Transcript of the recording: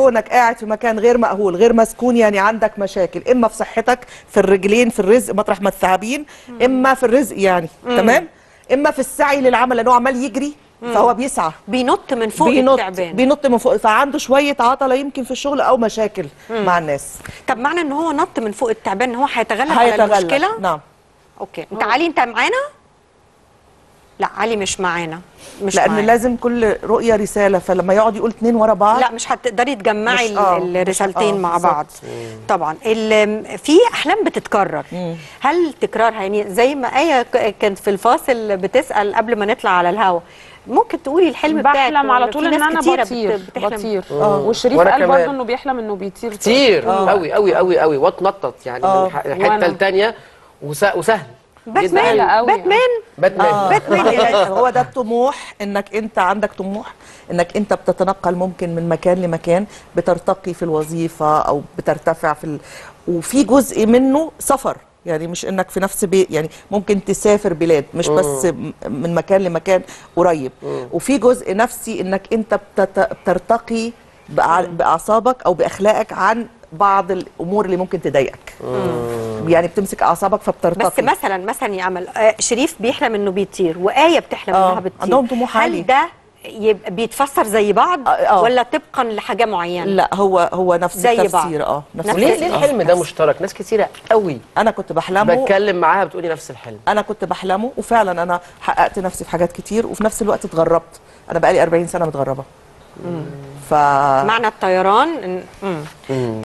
كونك قاعد في مكان غير مأهول غير مسكون يعني عندك مشاكل اما في صحتك في الرجلين في الرزق مطرح ما الثعابين اما في الرزق يعني تمام اما في السعي للعمل لانه عمال يجري فهو بيسعى بينط من فوق بينط التعبان بينط من فوق فعنده شويه عطله يمكن في الشغل او مشاكل مع الناس طب معنى ان هو نط من فوق التعبان ان هو هيتغلب على هيتغلب المشكله نعم اوكي انت علي انت معانا لا علي مش معانا مش لان معانا. لازم كل رؤيه رساله فلما يقعد يقول اتنين ورا بعض لا مش هتقدري تجمعي مش- ال- آه، مش- الرسالتين آه، مع بالظبط. بعض طبعا ال- في احلام بتتكرر هل تكرارها يعني زي ما ايه ك- كانت في الفاصل بتسال قبل ما نطلع على الهوا ممكن تقولي الحلم بتاعك بحلم على في طول ان ناس انا كتيرة بطير بت- بتحلم. بطير آه. والشريف وأنا قال كمان. برضه انه بيحلم انه بيطير كتير آه. قوي قوي قوي قوي واتنطط يعني آه. من ح- وأنا. الحته الثانيه وسهل باتمان جداً قوي. باتمان باتمان باتمان يا رجل. هو ده الطموح انك انت عندك طموح انك انت بتتنقل ممكن من مكان لمكان بترتقي في الوظيفه او بترتفع في ال... وفي جزء منه سفر يعني مش انك في نفس بيت يعني ممكن تسافر بلاد مش بس م- من مكان لمكان قريب وفي جزء نفسي انك انت بتت... بترتقي بأع- باعصابك او باخلاقك عن بعض الامور اللي ممكن تضايقك يعني بتمسك اعصابك فبترتقي بس مثلا مثلا يا امل آه، شريف بيحلم انه بيطير وايه بتحلم آه، انها بتطير عندهم طموح عالي. هل ده يبقى بيتفسر زي بعض آه، آه. ولا طبقا لحاجه معينه لا هو هو نفس زي بعض. التفسير اه نفس نفس ليه التفسير. ليه آه. الحلم ده مشترك ناس كتيره قوي انا كنت بحلمه بتكلم معاها بتقولي نفس الحلم انا كنت بحلمه وفعلا انا حققت نفسي في حاجات كتير وفي نفس الوقت اتغربت انا بقالي 40 سنه متغربه ف معنى الطيران إن- مم.